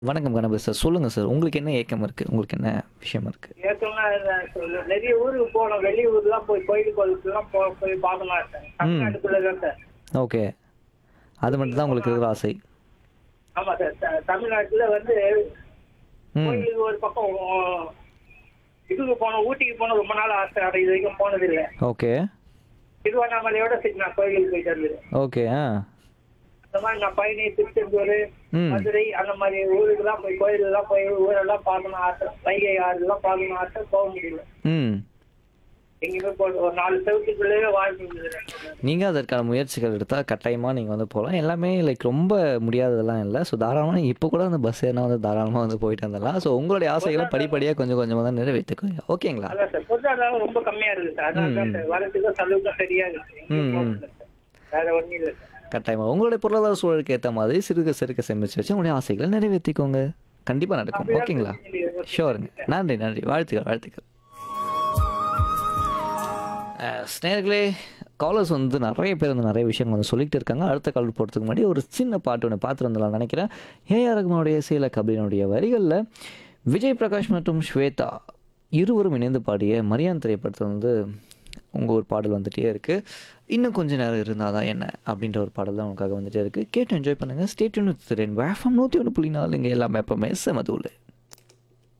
வணக்கம் கணபதி சார் சொல்லுங்க சார் உங்களுக்கு என்ன ஏக்கம் இருக்கு உங்களுக்கு என்ன விஷயம் இருக்கு ஏற்கனவே நான் சொல்ல- நிறைய ஊருக்கு போகணும் வெளியூர்லாம் போய் கோயில் கோயிலுக்குலாம் போ போய் பார்க்கலாம் சார் தமிழ்நாட்டுக்குள்ள தான் சார் ஓகே அது மட்டும் தான் உங்களுக்கு இருக்கிற ஆசை ஆமா சார் த- தமிழ்நாட்டுல வந்து ம் கோயிலுக்கு ஒரு பக்கம் ஆ, இதுக்கு போனோம் ஊட்டிக்கு போனோம் ரொம்ப நாள் ஆசை அது இது வரைக்கும் போனது இல்லை ஓகே திருவண்ணாமலையோட சரி நான் கோயிலுக்கு போயிட்டு வந்தது ஓகே ஆ அந்த மாதிரி நான் பயணி திருச்செந்தூர் ம் மதுரை அந்த மாதிரி ஊருக்குலாம் போய் கோயிலெல்லாம் போய் ஊரெல்லாம் பார்க்கணும் ஆசை வைகை ஆறுலாம் பார்க்கணும் ஆசை போக முடியல ம் எங்கேயுமே போக ஒரு நாலு செவத்துக்குள்ளேயே வாழ்க்கை இருந்தது நீங்கள் அதற்கான முயற்சிகள் எடுத்தால் கட்டாயமாக நீங்கள் வந்து போகலாம் எல்லாமே லைக் ரொம்ப முடியாததெல்லாம் இல்லை ஸோ தாராளமாக இப்போ கூட அந்த பஸ் ஏறினா வந்து தாராளமாக வந்து போயிட்டு வந்துடலாம் ஸோ உங்களுடைய ஆசைகளை படிப்படியாக கொஞ்சம் கொஞ்சமாக தான் நிறைவேற்றிக்கோங்க ஓகேங்களா அதான் சார் பொருளாதாரம் ரொம்ப கம்மியா இருக்கு சார் அதான் தான் சார் வரதுக்கும் செலவுக்கும் சரியா இருக்கு எங்கேயும் போக முடியல சார். வேற ஒண்ணும் இல்லை சார் கட்டாயமாக உங்களுடைய பொருளாதார சூழலுக்கு ஏற்ற மாதிரி சிறுக சிறுக சேமிச்சு வச்சு உங்களுடைய ஆசைகளை நிறைவேற்றிக்கோங்க கண்டிப்பாக நடக்கும் ஓகேங்களா ஷோருங்க நன்றி நன்றி வாழ்த்துக்கள் வாழ்த்துக்கள் ஸ்னேர்களே காலர்ஸ் வந்து நிறைய பேர் வந்து நிறைய விஷயங்கள் வந்து சொல்லிட்டு இருக்காங்க அடுத்த கால் போகிறதுக்கு முன்னாடி ஒரு சின்ன பாட்டு ஒன்று பார்த்துட்டு வந்துடலாம் நினைக்கிறேன் ஏஆர் ரகுமானுடைய சீல கபிலினுடைய வரிகளில் விஜய் பிரகாஷ் மற்றும் ஸ்வேதா இருவரும் இணைந்து பாடிய மரியான் திரைப்படத்தில் வந்து உங்கள் ஒரு பாடல் வந்துட்டே இருக்குது இன்னும் கொஞ்ச நேரம் இருந்தால் தான் என்ன அப்படின்ற ஒரு பாடல் தான் உங்களுக்காக வந்துட்டே இருக்குது கேட்டு என்ஜாய் பண்ணுங்கள் ஸ்டேட் ஒன்று திறன் வேஃபம் நூற்றி ஒன்று புள்ளி நாலு இங்கே எல்லாமே எப்போவுமே செமதூள்